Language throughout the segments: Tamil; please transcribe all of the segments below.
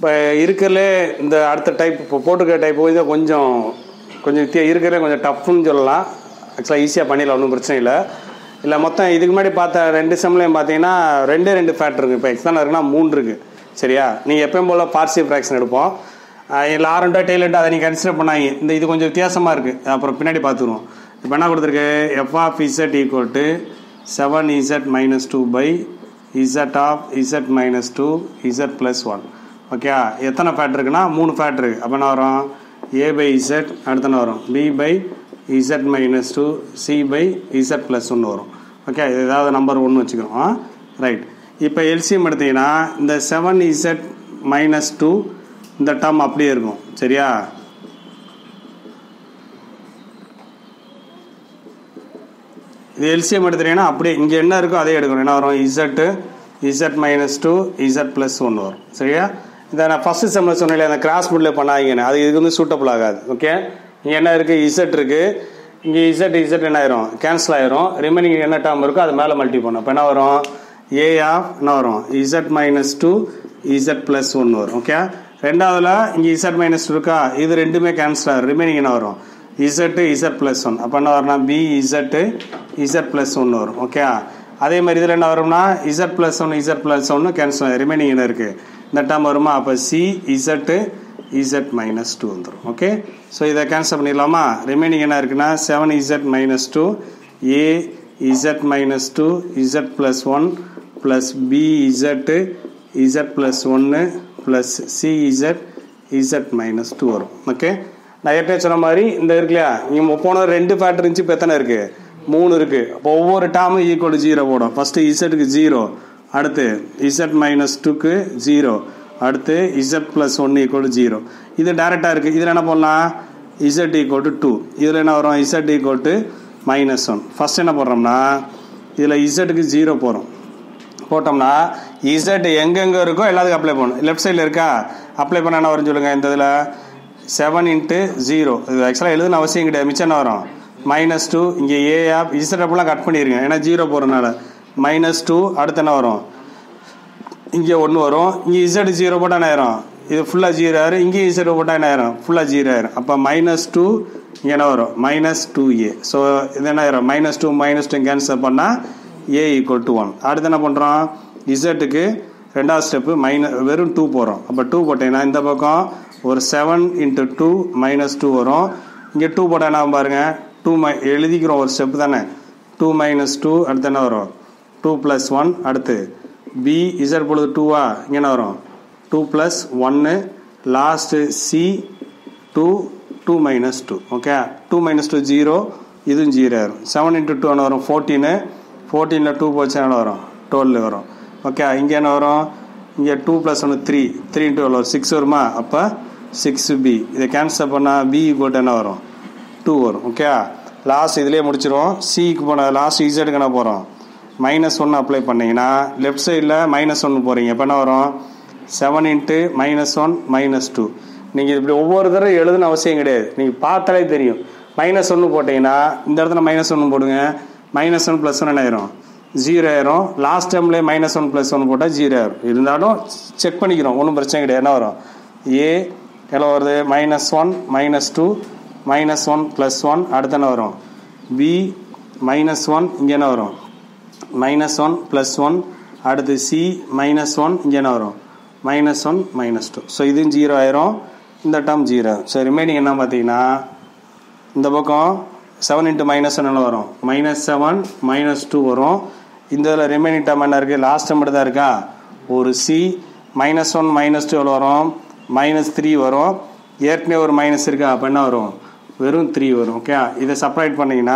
இப்போ இருக்கிறதுலே இந்த அடுத்த டைப் இப்போ போட்டிருக்க டைப் வந்து கொஞ்சம் கொஞ்சம் வித்தியா இருக்கிறதுலே கொஞ்சம் டஃப்னு சொல்லலாம் ஆக்சுவலாக ஈஸியாக பண்ணிடலாம் ஒன்றும் பிரச்சனை இல்லை இல்லை மொத்தம் இதுக்கு முன்னாடி பார்த்த ரெண்டு செம்லையும் பார்த்தீங்கன்னா ரெண்டே ரெண்டு ஃபேக்ட் இருக்குது இப்போ எக்ஸ்ட்ரா இருக்குன்னா மூணு இருக்குது சரியா நீங்கள் எப்பயும் போல் பார்சியல் ஃப்ராக்ஷன் எடுப்போம் இல்லை ஆரண்டா டெய்லெண்ட் அதை நீங்கள் கன்சிடர் பண்ணாங்க இந்த இது கொஞ்சம் வித்தியாசமாக இருக்குது அப்புறம் பின்னாடி பார்த்துருவோம் இப்போ என்ன கொடுத்துருக்கு F of Z equal to seven Z minus two by Z of Z minus two Z plus one okay எத்தனை ஃபேட் இருக்குன்னா மூணு ஃபேட் இருக்குது அப்போ என்ன வரும் ஏ பை இசட் அடுத்து என்ன வரும் B by Z minus two C by Z plus ஒன்று வரும் ஓகே இது ஏதாவது நம்பர் ஒன்று வச்சுக்கிறோம் ரைட் இப்போ எல்சிஎம் எடுத்தீங்கன்னா இந்த செவன் இசட் மைனஸ் டூ இந்த டேர்ம் அப்படியே இருக்கும் சரியா இது எல்சிஎம் எடுத்துட்டீங்கன்னா அப்படியே இங்கே என்ன இருக்கோ அதே எடுக்கணும் என்ன வரும் Z Z minus two Z plus ஒன்று வரும் சரியா இதை நான் ஃபஸ்ட்டு செம்மில் சொன்னேன் அந்த கிராஸ் புட்டில் பண்ணாங்கன்னு அது இதுக்கு வந்து சூட்டபிள் ஆகாது ஓகே இங்கே என்ன இருக்குது இசட் இருக்குது இங்கே இசட் இசட் என்ன ஆயிரும் கேன்சல் ஆயிரும் ரிமைனிங் என்ன டேர்ம் இருக்கோ அது மேலே மல்டி பண்ணும் அப்போ என்ன வரும் ஏ ஆஃப் என்ன வரும் Z minus two Z plus ஒன்று வரும் ஓகே ரெண்டாவதுல இங்கே இசட் மைனஸ் டூ இருக்கா இது ரெண்டுமே கேன்சல் ஆகும் ரிமைனிங் என்ன வரும் இசட்டு இசட் ப்ளஸ் ஒன் அப்போ என்ன வரும்னா பி இசட்டு இசட் ப்ளஸ் ஒன்று வரும் ஓகே அதே மாதிரி இதில் என்ன வரும்னா Z plus one Z plus ஒன்று கேன்சல் ஆகும் ரிமைனிங் என்ன இருக்குது இந்த டேர்ம் வருமா அப்போ C Z Z minus two வந்துடும் ஓகே ஸோ இதை கேன்சல் பண்ணிடலாமா ரிமைனிங் என்ன இருக்குன்னா seven Z minus two A Z minus two Z plus one plus B Z Z plus ஒன்று plus C Z Z minus two வரும் ஓகே நான் ஏற்கனவே சொன்ன மாதிரி இந்த இருக்கு இல்லையா இங்கே போன ரெண்டு ஃபேக்டர் இருந்துச்சு இப்போ எத்தனை இருக்குது மூணு இருக்குது அப்போ ஒவ்வொரு டேர்மும் ஈக்குவல் ஜீரோ போடும் ஃபஸ்ட்டு இசட்டுக்கு ஜீரோ அடுத்து இசட் மைனஸ் டூக்கு ஜீரோ அடுத்து இசட் ப்ளஸ் ஒன்று ஈக்குவல் ஜீரோ இது டேரெக்டாக இருக்குது இதில் என்ன பண்ணலாம் இசட் ஈக்குவல் டு டூ இதில் என்ன வரும் Z equal to minus one first என்ன போடுறோம்னா இதில் இசட்டுக்கு ஜீரோ போகிறோம் போட்டோம்னா இசட் எங்கெங்கே இருக்கோ எல்லாத்துக்கும் அப்ளை பண்ணணும் லெஃப்ட் சைடில் இருக்கா அப்ளை பண்ண என்ன வரும்னு சொல்லுங்கள் இந்த இதில் செவன் இன்ட்டு ஜீரோ இது ஆக்சுவலாக எழுதுன அவசியம் கிடையாது மிச்சம் என்ன வரும் மைனஸ் டூ இங்கே ஏ ஆப் இசட் அப்பெல்லாம் கட் பண்ணிடுங்க ஏன்னா ஜீரோ போகிறனால மைனஸ் டூ அடுத்து என்ன வரும் இங்கே ஒன்று வரும் இங்கே இசட் ஜீரோ போட்டால் என்ன ஆயிரும் இது ஃபுல்லாக ஜீரோ ஆயிரும் இங்கே இசட் போட்டால் என்ன ஆயிரும் ஃபுல்லாக ஜீரோ ஆயிரும் அப்போ மைனஸ் டூ இங்கே என்ன வரும் மைனஸ் டூ ஏ ஸோ இது என்ன ஆயிரும் minus two minus two cancel பண்ணால் ஏ ஈக்குவல் டு ஒன் அடுத்து என்ன பண்ணுறோம் இசட்டுக்கு ரெண்டாவது ஸ்டெப்பு மைனஸ் வெறும் டூ போகிறோம் அப்போ டூ போட்டீங்கன்னா இந்த பக்கம் ஒரு seven into two minus two வரும் இங்கே டூ போட்டால் என்ன பாருங்கள் டூ மை எழுதிக்கிறோம் ஒரு ஸ்டெப் தானே டூ மைனஸ் டூ அடுத்து என்ன வரும் டூ ப்ளஸ் ஒன் அடுத்து பி இசட் பொழுது டூவா இங்கே என்ன வரும் டூ ப்ளஸ் ஒன்று last C two two minus two okay two minus two zero இதுவும் ஜீரோ வரும் செவன் இன்ட்டு டூ என்ன வரும் ஃபோர்டீனு ஃபோர்டீனில் டூ போச்சு என்ன வரும் டுவெல் வரும் ஓகே இங்கே என்ன வரும் இங்கே டூ ப்ளஸ் ஒன்று த்ரீ த்ரீ இன்ட்டு எவ்வளோ சிக்ஸ் வருமா அப்போ சிக்ஸ் பி இதை கேன்சல் பண்ணால் பி போட்டு என்ன வரும் டூ வரும் ஓகே லாஸ்ட் இதுலேயே முடிச்சிருவோம் சிக்கு போன லாஸ்ட் இசட்டுக்கு என்ன போகிறோம் மைனஸ் ஒன்று அப்ளை பண்ணிங்கன்னா லெஃப்ட் சைடில் மைனஸ் ஒன்று போகிறீங்க இப்போ என்ன வரும் seven into minus one minus two நீங்கள் இப்படி ஒவ்வொரு தடவை எழுதுன அவசியம் கிடையாது நீங்கள் பார்த்தாலே தெரியும் மைனஸ் ஒன்று போட்டிங்கன்னா இந்த இடத்துல மைனஸ் ஒன்று போடுங்க மைனஸ் ஒன் ப்ளஸ் ஒன் என்ன ஆயிரும் ஜீரோ ஆயிரும் லாஸ்ட் டைம்லேயே மைனஸ் ஒன் ப்ளஸ் ஒன் போட்டால் ஜீரோ ஆயிரும் இருந்தாலும் செக் பண்ணிக்கிறோம் ஒன்றும் பிரச்சனை கிடையாது என்ன வரும் ஏ எவ்வளோ வருது minus one minus two minus one plus one அடுத்து என்ன வரும் பி மைனஸ் ஒன் இங்கே என்ன வரும் மைனஸ் ஒன் ப்ளஸ் ஒன் அடுத்து சி மைனஸ் ஒன் இங்கே என்ன வரும் minus one minus two so இதுவும் ஜீரோ ஆயிரும் இந்த டேர்ம் ஜீரோ ஸோ ரிமைனிங் என்ன பார்த்தீங்கன்னா இந்த பக்கம் செவன் இன்ட்டு மைனஸ் என்ன வரும் மைனஸ் செவன் மைனஸ் டூ வரும் இந்த இதில் ரிமைனிங் டேர்ம் என்ன இருக்குது லாஸ்ட் டேர்ம் மட்டும் தான் இருக்கா ஒரு C minus one minus two எவ்வளோ வரும் மைனஸ் த்ரீ வரும் ஏற்கனவே ஒரு மைனஸ் இருக்கா அப்போ என்ன வரும் வெறும் த்ரீ வரும் ஓகே இதை செப்பரேட் பண்ணிங்கன்னா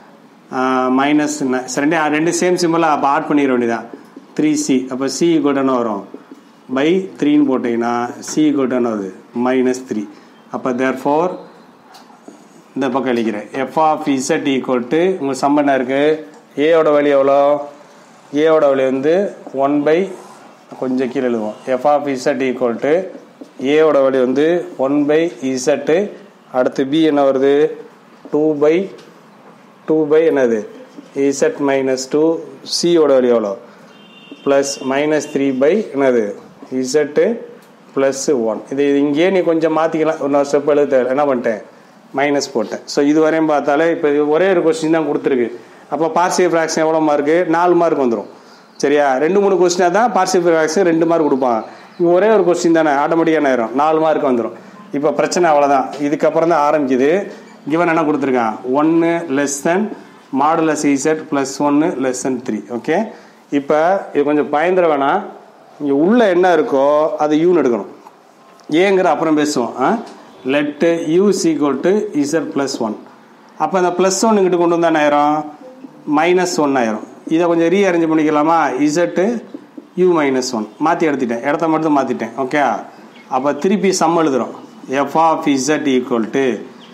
மைனஸ் ரெண்டு ரெண்டு சேம் சிம்பிளாக அப்போ ஆட் பண்ணிட வேண்டியதான் த்ரீ சி அப்போ சி என்ன வரும் பை த்ரீன்னு போட்டிங்கன்னா சி என்ன வருது மைனஸ் த்ரீ அப்போ தேர் ஃபோர் இந்த பக்கம் எழுதிக்கிறேன் F of Z equal to உங்கள் சம் என்ன இருக்குது ஏயோட வழி எவ்வளோ ஏயோட வழி வந்து ஒன் பை கொஞ்சம் கீழே எழுதுவோம் F of Z equal to ஏவோட வழி வந்து ஒன் பை இசட்டு அடுத்து பி என்ன வருது டூ பை டூ பை என்னது இசட் மைனஸ் டூ சியோட வழி எவ்வளோ ப்ளஸ் மைனஸ் த்ரீ பை என்னது இசட்டு ப்ளஸ் ஒன் இது இங்கேயே நீ கொஞ்சம் மாற்றிக்கலாம் இன்னொரு ஸ்டெப் எழுத தேவை என்ன பண்ணிட்டேன் மைனஸ் போட்டேன் ஸோ இது வரையும் பார்த்தாலே இப்போ இது ஒரே ஒரு கொஸ்டின் தான் கொடுத்துருக்கு அப்போ பார்சியல் ஃப்ராக்ஷன் எவ்வளோ மார்க்கு நாலு மார்க் வந்துடும் சரியா ரெண்டு மூணு கொஸ்டினாக தான் பார்சியல் ஃப்ராக்ஷன் ரெண்டு மார்க் கொடுப்பாங்க இங்கே ஒரே ஒரு கொஸ்டின் தானே ஆட்டோமேட்டிக்காக ஆயிரும் நாலு மார்க் வந்துடும் இப்போ பிரச்சனை அவ்வளோதான் இதுக்கப்புறம் தான் ஆரம்பிக்குது கிவன் என்ன கொடுத்துருக்கான் ஒன்று less than modulus Z plus ஒன்று லெஸ் தென் த்ரீ ஓகே இப்போ இது கொஞ்சம் பயந்துட வேணாம் இங்கே உள்ள என்ன இருக்கோ அது யூன்னு எடுக்கணும் ஏங்கிற அப்புறம் பேசுவோம் let U equal to Z plus one அப்போ இந்த ப்ளஸ் ஒன் இங்கிட்டு கொண்டு வந்தா என்ன ஆயிரும் மைனஸ் ஒன் ஆயிரும் இதை கொஞ்சம் ரீஅரேஞ்ச் பண்ணிக்கலாமா இசட்டு யூ மைனஸ் ஒன் மாற்றி எடுத்துட்டேன் இடத்த மட்டும் மாற்றிட்டேன் ஓகே அப்போ திருப்பி சம் எழுதுகிறோம் F of Z equal to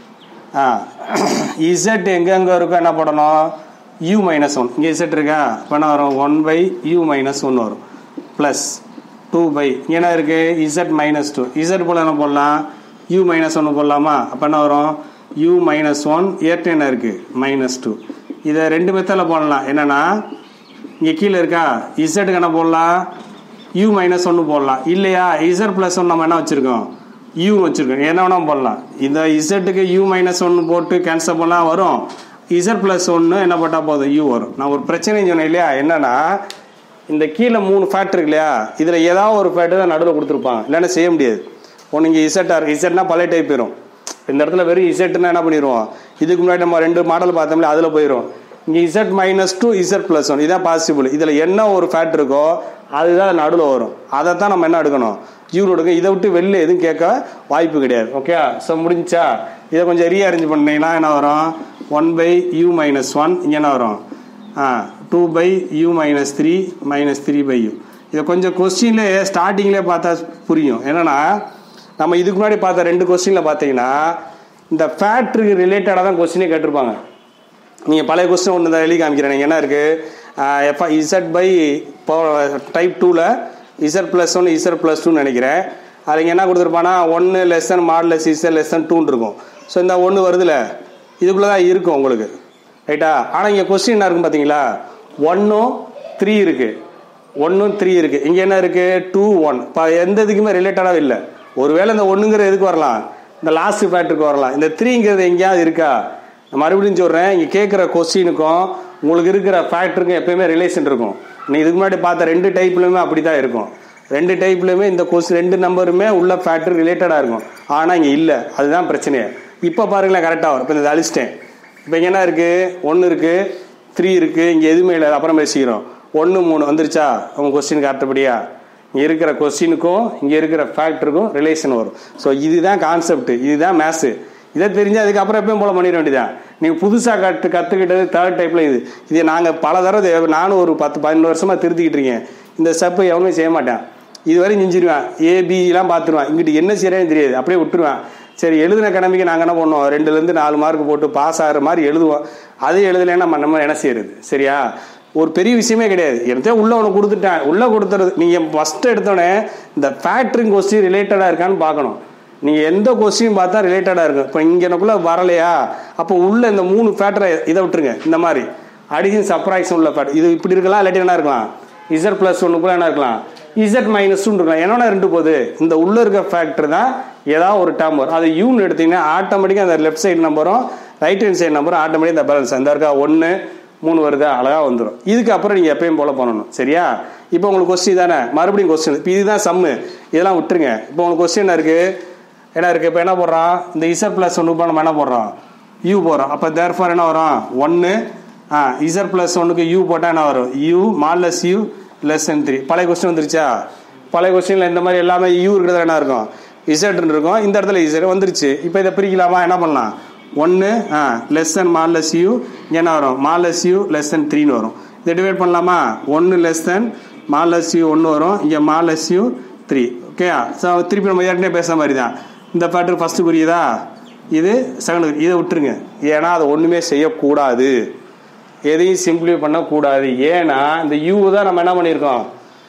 Z எங்கெங்கே இருக்கோ என்ன பண்ணணும் யூ மைனஸ் ஒன் இங்கே இசட் இருக்கா இப்போ என்ன வரும் one by U minus one வரும் ப்ளஸ் டூ பை என்ன இருக்குது இசட் மைனஸ் டூ இசட் போல் என்ன போடலாம் யூ மைனஸ் ஒன்று போடலாமா அப்போ என்ன வரும் யூ மைனஸ் ஒன் ஏற்ற என்ன இருக்குது மைனஸ் டூ இதை ரெண்டு மெத்தடில் போடலாம் என்னென்னா இங்கே கீழே இருக்கா இசட்டுக்கு என்ன போடலாம் யூ மைனஸ் ஒன்று போடலாம் இல்லையா இசட் ப்ளஸ் ஒன் நம்ம என்ன வச்சுருக்கோம் யூ வச்சுருக்கோம் என்ன வேணால் போடலாம் இந்த இசட்டுக்கு யூ மைனஸ் ஒன்று போட்டு கேன்சல் பண்ணால் வரும் இசட் ப்ளஸ் ஒன்று என்ன போட்டால் போதும் யூ வரும் நான் ஒரு பிரச்சனை சொன்னேன் இல்லையா என்னன்னா இந்த கீழே மூணு ஃபேக்ட் இருக்கு இல்லையா இதில் ஏதாவது ஒரு ஃபேக்ட் தான் நடுவில் கொடுத்துருப்பாங்க இல்லைன்னா செய்ய முடியாது ஒன்று இங்கே இசட்டாக இருக்கு இசட்னா பழைய டைப் போயிடும் இந்த இடத்துல வெறும் இசட்னா என்ன பண்ணிடுவோம் இதுக்கு முன்னாடி நம்ம ரெண்டு மாடல் பார்த்தோம்ல அதில் போயிடும் இங்கே Z minus two Z plus one இதான் பாசிபிள் இதில் என்ன ஒரு ஃபேக்ட் இருக்கோ அதுதான் நடுவில் வரும் அதை தான் நம்ம என்ன எடுக்கணும் யூ எடுக்க இதை விட்டு வெளில எதுவும் கேட்க வாய்ப்பு கிடையாது ஓகே ஸோ முடிஞ்சா இதை கொஞ்சம் ரீஅரேஞ்ச் பண்ணீங்கன்னா என்ன வரும் one by U minus one இங்கே என்ன வரும் ஆ two by U minus three minus three by U இதை கொஞ்சம் கொஸ்டின்லேயே ஸ்டார்டிங்லேயே பார்த்தா புரியும் என்னன்னா நம்ம இதுக்கு முன்னாடி பார்த்த ரெண்டு கொஸ்டினில் பார்த்தீங்கன்னா இந்த ஃபேக்ட்ரிக்கு ரிலேட்டடாக தான் கொஸ்டினே கேட்டிருப்பாங்க நீங்கள் பழைய கொஸ்டின் ஒன்று தான் எழுதி காமிக்கிறேன் நீங்கள் என்ன இருக்குது எஃப் இசட் பை டைப் டூவில் Z plus one Z plus டூன்னு நினைக்கிறேன் அதுக்கு என்ன கொடுத்துருப்பானா ஒன்று லெசன் மாடலஸ் இசட் லெசன் டூன்னு இருக்கும் ஸோ இந்த ஒன்று வருதுல இதுக்குள்ளே தான் இருக்கும் உங்களுக்கு ரைட்டா ஆனால் இங்கே கொஸ்டின் என்ன இருக்கும் பார்த்தீங்களா ஒன்றும் த்ரீ இருக்குது ஒன்றும் த்ரீ இருக்குது இங்கே என்ன இருக்குது டூ ஒன் இப்போ எந்த இதுக்குமே ரிலேட்டடாக இல்லை ஒருவேளை இந்த ஒன்றுங்கிற எதுக்கு வரலாம் இந்த லாஸ்ட் ஃபேக்டருக்கு வரலாம் இந்த த்ரீங்கிறது எங்கேயாவது இருக்கா நான் மறுபடியும் சொல்கிறேன் இங்கே கேட்குற கொஸ்டினுக்கும் உங்களுக்கு இருக்கிற ஃபேக்டருக்கும் எப்பயுமே ரிலேஷன் இருக்கும் நீ இதுக்கு முன்னாடி பார்த்த ரெண்டு டைப்லையுமே அப்படி தான் இருக்கும் ரெண்டு டைப்லையுமே இந்த கொஸ்டின் ரெண்டு நம்பருமே உள்ள ஃபேக்டர் ரிலேட்டடாக இருக்கும் ஆனால் இங்கே இல்லை அதுதான் பிரச்சனையே இப்போ பாருங்களேன் கரெக்டாக வரும் இப்போ இந்த அழிச்சிட்டேன் இப்போ இங்கே என்ன இருக்குது ஒன்று இருக்குது த்ரீ இருக்குது இங்கே எதுவுமே இல்லை அப்புறம் பேசிக்கிறோம் ஒன்று மூணு வந்துருச்சா உங்கள் கொஸ்டின் கரெக்டபடியா இங்கே இருக்கிற கொஸ்டினுக்கும் இங்கே இருக்கிற ஃபேக்டருக்கும் ரிலேஷன் வரும் ஸோ இதுதான் கான்செப்ட் இதுதான் மேத்ஸு இதை தெரிஞ்சு அதுக்கப்புறம் எப்பயும் போல பண்ணிட வேண்டியதான் நீங்கள் புதுசாக கற்று கற்றுக்கிட்டது தேர்ட் டைப்பில் இது இதை நாங்கள் பல தடவை நானும் ஒரு பத்து பதினொன்று வருஷமாக திருத்திக்கிட்டு இருக்கேன் இந்த ஸ்டெப்பை எவனுமே செய்ய மாட்டேன் இதுவரை செஞ்சிருவேன் ஏபிலாம் பார்த்துருவேன் இங்கிட்டு என்ன செய்யறேன்னு தெரியாது அப்படியே விட்டுருவேன் சரி எழுதின கடமைக்கு நாங்கள் என்ன பண்ணுவோம் ரெண்டுலேருந்து நாலு மார்க் போட்டு பாஸ் ஆகிற மாதிரி எழுதுவோம் அது எழுதலைன்னா நம்ம நம்ம என்ன செய்யறது சரியா ஒரு பெரிய விஷயமே கிடையாது எனத்தே உள்ள ஒன்று கொடுத்துட்டேன் உள்ள கொடுத்துறது நீங்கள் ஃபஸ்ட்டு எடுத்தோடனே இந்த ஃபேக்ட்ரிங் கொஸ்டின் ரிலேட்டடாக இருக்கான்னு பார்க்கணும் நீங்கள் எந்த கொஸ்டின் பார்த்தா ரிலேட்டடாக இருக்கும் இப்போ இங்கே எனக்குள்ளே வரலையா அப்போ உள்ள இந்த மூணு ஃபேக்டரை இதை விட்டுருங்க இந்த மாதிரி அடிஷன் சப்ராக்ஷன் உள்ள ஃபேக்டர் இது இப்படி இருக்கலாம் இல்லாட்டி என்ன இருக்கலாம் இசட் ப்ளஸ் ஒன்றுக்குள்ள என்ன இருக்கலாம் இசட் மைனஸ் இருக்கலாம் என்னென்ன ரெண்டு போகுது இந்த உள்ள இருக்க ஃபேக்டர் தான் ஏதாவது ஒரு டேர்ம் வரும் அது யூன்னு எடுத்தீங்கன்னா ஆட்டோமேட்டிக்காக அந்த லெஃப்ட் சைடு நம்பரும் ரைட் ஹேண்ட் சைடு நம்பரும் ஆட்டோமேட்டிக் இந்த பேலன்ஸ் அந்த இருக்கா ஒன்று மூணு வருதா அழகாக வந்துடும் இதுக்கு அப்புறம் நீங்கள் எப்பயும் போல பண்ணணும் சரியா இப்போ உங்களுக்கு கொஸ்டின் தானே மறுபடியும் கொஸ்டின் இப்போ இதுதான் சம்மு இதெல்லாம் விட்டுருங்க இப்போ உங்களுக்கு கொஸ்டின் என்ன இருக்குது என்ன இருக்குது இப்போ என்ன போடுறோம் இந்த இசட் ப்ளஸ் ஒன்று இப்போ நம்ம என்ன போடுறோம் யூ போடுறோம் அப்போ தேர் ஃபார் என்ன வரும் ஒன்று ஆ இசட் ப்ளஸ் ஒன்றுக்கு யூ போட்டால் என்ன வரும் யூ மால்லஸ் யூ லெஸ் தென் த்ரீ பழைய கொஸ்டின் வந்துருச்சா பழைய கொஸ்டினில் இந்த மாதிரி எல்லாமே யூ இருக்கிறது என்ன இருக்கும் இசட்னு இருக்கும் இந்த இடத்துல இசட் வந்துருச்சு இப்போ இதை பிரிக்கலாமா என்ன பண்ணலாம் ஒன்று ஆ லெஸ் தென் மால்லஸ் யூ என்ன வரும் மால்லஸ் யூ லெஸ் தென் த்ரீன்னு வரும் இதை டிவைட் பண்ணலாமா ஒன்று லெஸ் தென் மால்லஸ் யூ ஒன்று வரும் இங்கே மால்லஸ் யூ த்ரீ ஓகே ஸோ திருப்பி நம்ம ஏற்கனவே பேசுகிற மாதிரி தான் இந்த ஃபேக்டர் ஃபஸ்ட்டு புரியுதா இது செகண்ட் இதை விட்டுருங்க ஏன்னா அதை ஒன்றுமே செய்யக்கூடாது எதையும் சிம்பிளை பண்ணக்கூடாது ஏன்னா இந்த யூ தான் நம்ம என்ன பண்ணியிருக்கோம்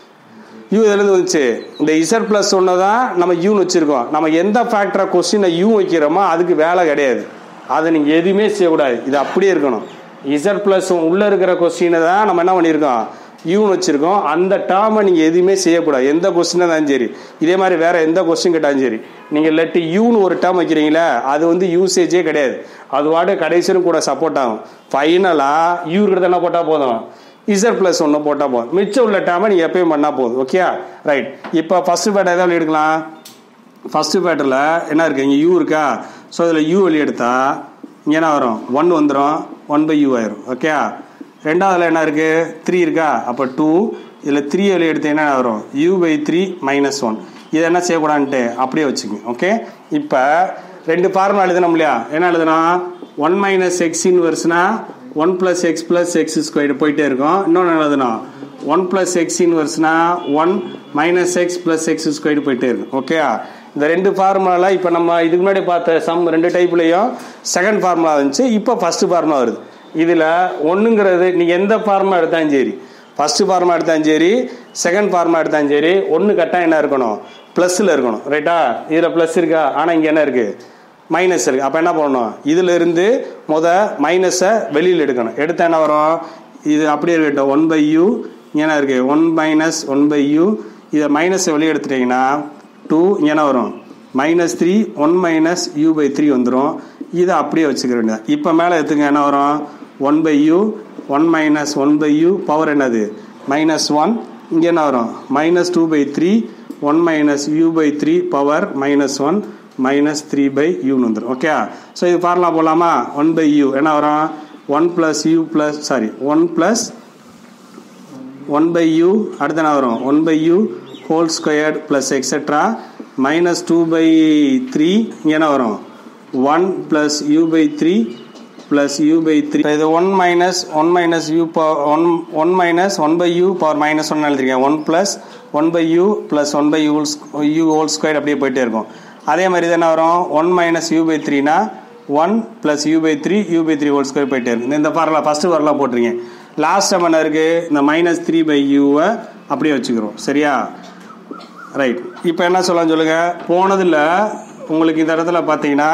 யூ இதுலேருந்து வந்துச்சு இந்த இசட் ப்ளஸ் ஒன்று தான் நம்ம யூன்னு வச்சுருக்கோம் நம்ம எந்த ஃபேக்டரை கொஸ்டினை யூ வைக்கிறோமோ அதுக்கு வேலை கிடையாது அதை நீங்கள் எதுவுமே செய்யக்கூடாது இது அப்படியே இருக்கணும் இசட் ப்ளஸ் உள்ளே இருக்கிற கொஸ்டினை தான் நம்ம என்ன பண்ணியிருக்கோம் யூன்னு வச்சுருக்கோம் அந்த டேர்மை நீங்கள் எதுவுமே செய்யக்கூடாது எந்த கொஸ்டினாக இருந்தாலும் சரி இதே மாதிரி வேறு எந்த கொஸ்டின் கேட்டாலும் சரி நீங்கள் லெட்டு யூன்னு ஒரு டேர்ம் வைக்கிறீங்களா அது வந்து யூசேஜே கிடையாது அது வாட்டு கடைசியும் கூட சப்போர்ட் ஆகும் ஃபைனலாக யூ இருக்கிறத என்ன போட்டால் போதும் இசட் ப்ளஸ் ஒன்று போட்டால் போதும் மிச்சம் உள்ள டேர்மை நீங்கள் எப்பயும் பண்ணால் போதும் ஓகே ரைட் இப்போ ஃபஸ்ட்டு பேட்டர் எதாவது எடுக்கலாம் ஃபஸ்ட்டு பேட்டரில் என்ன இருக்குது இங்கே யூ இருக்கா ஸோ இதில் யூ வெளியே எடுத்தால் இங்கே என்ன வரும் ஒன் வந்துடும் ஒன் பை யூ ஆயிரும் ஓகே ரெண்டாவதுல என்ன இருக்குது த்ரீ இருக்கா அப்போ டூ இதில் த்ரீ வெளியே எடுத்து என்ன வரும் U by three minus one இதை என்ன செய்யக்கூடாதுன்ட்டு அப்படியே வச்சுக்கோங்க ஓகே இப்போ ரெண்டு ஃபார்முலா எழுதணும் இல்லையா என்ன எழுதணும் ஒன் மைனஸ் எக்ஸ் இன்வர்ஸ்னா one plus X plus X square போயிட்டே இருக்கும் இன்னொன்று எழுதணும் ஒன் ப்ளஸ் எக்ஸ் இன்வர்ஸ்னா one minus X plus X square போயிட்டே இருக்கும் ஓகே இந்த ரெண்டு ஃபார்முலாவில் இப்போ நம்ம இதுக்கு முன்னாடி பார்த்த சம் ரெண்டு டைப்லேயும் செகண்ட் ஃபார்முலா இருந்துச்சு இப்போ ஃபஸ்ட்டு ஃபார்முலா வருது இதில் ஒன்றுங்கிறது நீங்கள் எந்த ஃபார்முலா எடுத்தாலும் சரி ஃபஸ்ட்டு ஃபார்முலா எடுத்தாலும் சரி செகண்ட் ஃபார்முலா எடுத்தாலும் சரி ஒன்று கட்டாயம் என்ன இருக்கணும் ப்ளஸில் இருக்கணும் ரைட்டா இதில் ப்ளஸ் இருக்கா ஆனால் இங்கே என்ன இருக்குது மைனஸ் இருக்குது அப்போ என்ன பண்ணணும் இதில் இருந்து முத மைனஸை வெளியில் எடுக்கணும் எடுத்தால் என்ன வரும் இது அப்படியே இருக்கட்டும் ஒன் பை யூ இங்கே என்ன இருக்குது one minus one by U இதை மைனஸை வெளியே எடுத்துட்டிங்கன்னா டூ இங்கே என்ன வரும் minus three one minus U by three வந்துடும் இதை அப்படியே வச்சுக்க வேண்டியது இப்போ மேலே எடுத்துங்க என்ன வரும் one by U one minus one by U power என்னது மைனஸ் ஒன் இங்கே என்ன வரும் minus two by three one minus U by three power minus one minus three by யூன்னு வந்துடும் ஓகே ஸோ இது ஃபார்முலா போடலாமா ஒன் பை யூ என்ன வரும் one plus U plus sorry one plus one by U அடுத்து என்ன வரும் one by U whole squared plus etcetera minus two by three இங்கே என்ன வரும் one plus U by three plus U by three இது one minus one minus U power one one minus one by U power minus one எழுதிருக்கேன் one plus one by U plus one by U U whole square அப்படியே போயிட்டே இருக்கும் அதே மாதிரி இது என்ன வரும் ஒன் மைனஸ் யூ பை த்ரீனா one plus U by three U by three whole square போயிட்டே இருக்கும் இந்த ஃபார்முலா ஃபஸ்ட்டு ஃபார்முலா போட்டிருக்கேன் லாஸ்ட் டைம் என்ன இருக்குது இந்த மைனஸ் த்ரீ பை யூவை அப்படியே வச்சுக்கிறோம் சரியா ரைட் இப்போ என்ன சொல்லலாம் சொல்லுங்கள் போனதில் உங்களுக்கு இந்த இடத்துல பார்த்தீங்கன்னா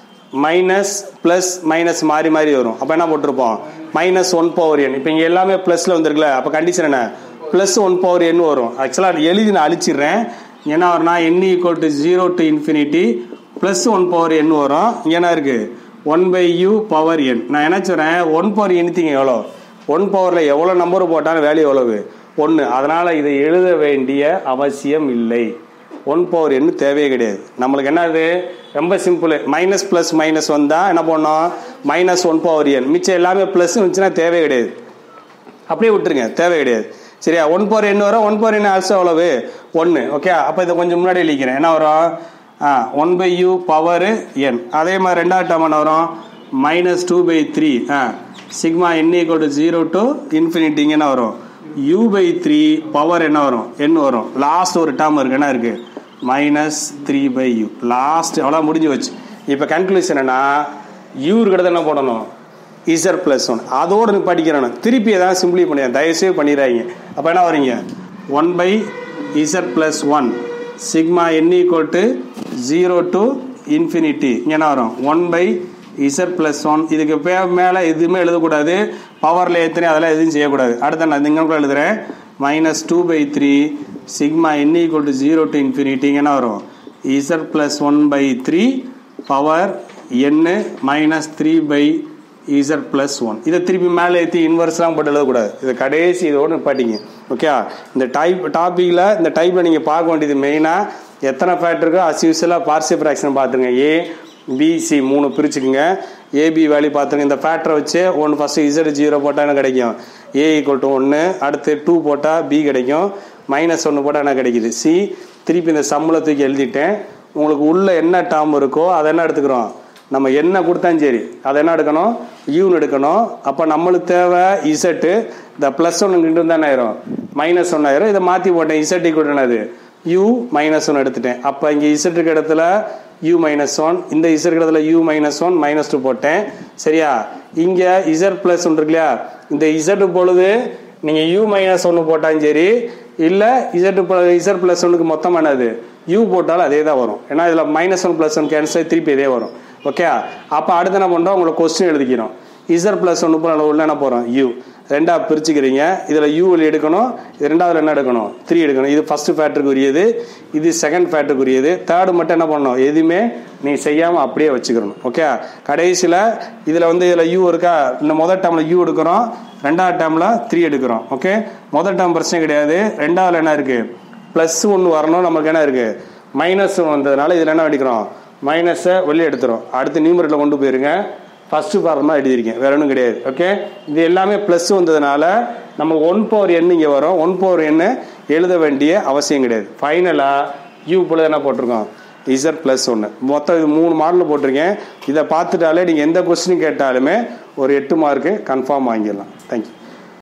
மைனஸ் ப்ளஸ் மைனஸ் மாறி மாறி வரும் அப்போ என்ன போட்டிருப்போம் மைனஸ் ஒன் பவர் என் இப்போ இங்கே எல்லாமே ப்ளஸில் வந்துருக்குல்ல அப்போ கண்டிஷன் என்ன ப்ளஸ் ஒன் பவர் என் வரும் ஆக்சுவலாக எழுதி நான் அழிச்சிடுறேன் என்ன வரும்னா N equal to zero to infinity plus one power N வரும் இங்கே என்ன இருக்குது one by U power N நான் என்ன சொல்கிறேன் ஒன் பவர் எனித்திங்க எவ்வளோ ஒன் பவரில் எவ்வளோ நம்பர் போட்டாலும் வேல்யூ எவ்வளவு ஒன்று அதனால் இதை எழுத வேண்டிய அவசியம் இல்லை ஒன் பவர் எண்ணு தேவையே கிடையாது நம்மளுக்கு என்னது ரொம்ப சிம்பிள் மைனஸ் ப்ளஸ் மைனஸ் வந்தால் என்ன பண்ணோம் மைனஸ் ஒன் பவர் என் மிச்சம் எல்லாமே ப்ளஸ் வந்துச்சுன்னா தேவையே கிடையாது அப்படியே விட்டுருங்க தேவை கிடையாது சரியா ஒன் பவர் எண் வரும் ஒன் பவர் எண் ஆல்சோ எவ்வளவு ஒன்று ஓகே அப்போ இதை கொஞ்சம் முன்னாடி எழுதிக்கிறேன் என்ன வரும் ஆ one by U power N அதே மாதிரி ரெண்டாவது டேர்ம் என்ன வரும் மைனஸ் டூ பை த்ரீ ஆ sigma N equal to zero to இன்ஃபினிட்டிங்க என்ன வரும் யூ பை த்ரீ பவர் என்ன வரும் என் வரும் லாஸ்ட் ஒரு டேர்ம் இருக்கு என்ன இருக்கு minus three by U last அவ்வளோ முடிஞ்சு வச்சு இப்போ கன்க்ளூஷன் என்னன்னா யூ இருக்கிறத என்ன போடணும் இசர் ப்ளஸ் ஒன் அதோடு நிப்பாட்டிக்கிறேன் திருப்பி ஏதாவது சிம்பிளி பண்ணியா தயவுசெய்து பண்ணிடுறாங்க அப்போ என்ன வரீங்க one by Z plus one sigma N equal to zero to infinity இங்கே என்ன வரும் one by Z plus one இதுக்கு பே மேலே எதுவுமே எழுதக்கூடாது பவரில் எத்தனை அதெல்லாம் எதுவும் செய்யக்கூடாது அடுத்த நான் இங்கே கூட எழுதுகிறேன் minus two by three sigma N equal to zero to infinity என்ன வரும் Z plus one by three power N minus three by Z plus one இதை திருப்பி மேலே ஏற்றி இன்வெர்ஸ்லாம் போட்டு எழுதக்கூடாது இது கடைசி இதோடு நிப்பாட்டிங்க ஓகே இந்த டைப் டாப்பிக்கில் இந்த டைப்பில் நீங்கள் பார்க்க வேண்டியது மெயினாக எத்தனை ஃபேக்ட் இருக்கோ அஸ் யூஸ்வலாக பார்சி ஃப்ராக்ஷன் பார்த்துருங்க ஏ பிசி மூணு பிரிச்சுக்குங்க ஏபி வேல்யூ பார்த்துருங்க இந்த ஃபேக்டரை வச்சு ஒன்று ஃபஸ்ட்டு இசட் ஜீரோ போட்டால் என்ன கிடைக்கும் ஏ ஈக்குவல் டு ஒன்று அடுத்து டூ போட்டால் பி கிடைக்கும் மைனஸ் ஒன்று போட்டால் என்ன கிடைக்குது சி திருப்பி இந்த சம்பளம் தூக்கி எழுதிட்டேன் உங்களுக்கு உள்ள என்ன டேர்ம் இருக்கோ அதை என்ன எடுத்துக்கிறோம் நம்ம என்ன கொடுத்தாலும் சரி அதை என்ன எடுக்கணும் யூன்னு எடுக்கணும் அப்போ நம்மளுக்கு தேவை இசட்டு இந்த ப்ளஸ் ஒன்று தான் ஆயிரும் மைனஸ் ஒன்று ஆயிரும் இதை மாற்றி போட்டேன் இசட் ஈக்குவல் என்னது யூ மைனஸ் ஒன் எடுத்துட்டேன் அப்போ இங்கே இசட் இருக்க இடத்துல யூ மைனஸ் ஒன் இந்த இசட் இருக்க இடத்துல U minus one minus two போட்டேன் சரியா இங்கே இசட் ப்ளஸ் ஒன்று இருக்கு இல்லையா இந்த இசட் பொழுது நீங்கள் யூ மைனஸ் ஒன்று போட்டாலும் சரி இல்லை இசட் இசட் ப்ளஸ் ஒன்றுக்கு மொத்தம் என்னது யூ போட்டாலும் அதே தான் வரும் ஏன்னா இதில் minus one plus one cancel திருப்பி இதே வரும் ஓகே அப்போ அடுத்து என்ன பண்ணுறோம் உங்களுக்கு கொஸ்டின் எழுதிக்கிறோம் இசர் ப்ளஸ் ஒன்று போல உள்ள என்ன போகிறோம் யூ ரெண்டாக பிரிச்சுக்கிறீங்க இதில் யூவில் எடுக்கணும் இது ரெண்டாவது என்ன எடுக்கணும் த்ரீ எடுக்கணும் இது ஃபஸ்ட்டு ஃபேக்டருக்கு உரியது இது செகண்ட் ஃபேக்டருக்கு உரியது தேர்டு மட்டும் என்ன பண்ணணும் எதுவுமே நீ செய்யாமல் அப்படியே வச்சுக்கிறணும் ஓகே கடைசியில் இதில் வந்து இதில் யூ இருக்கா இந்த முதல் டேர்மில் யூ எடுக்கிறோம் ரெண்டாவது டேர்மில் த்ரீ எடுக்கிறோம் ஓகே முதல் டேர்ம் பிரச்சனை கிடையாது ரெண்டாவது என்ன இருக்குது ப்ளஸ் ஒன்று வரணும் நமக்கு என்ன இருக்குது மைனஸ் வந்ததுனால இதில் என்ன அடிக்கிறோம் மைனஸை வெளியே எடுத்துரும் அடுத்து நியூமரில் கொண்டு போயிருங்க ஃபஸ்ட்டு ஃபார்ம் தான் எழுதியிருக்கேன் வேற ஒன்றும் கிடையாது ஓகே இது எல்லாமே ப்ளஸ் வந்ததுனால நம்ம ஒன் பவர் எண் இங்கே வரும் ஒன் பவர் எண்ணு எழுத வேண்டிய அவசியம் கிடையாது ஃபைனலாக யூ போல என்ன போட்டிருக்கோம் இசட் ப்ளஸ் ஒன்று மொத்தம் இது மூணு மாடலில் போட்டிருக்கேன் இதை பார்த்துட்டாலே நீங்கள் எந்த கொஸ்டின் கேட்டாலுமே ஒரு எட்டு மார்க்கு கன்ஃபார்ம் வாங்கிடலாம் தேங்க்யூ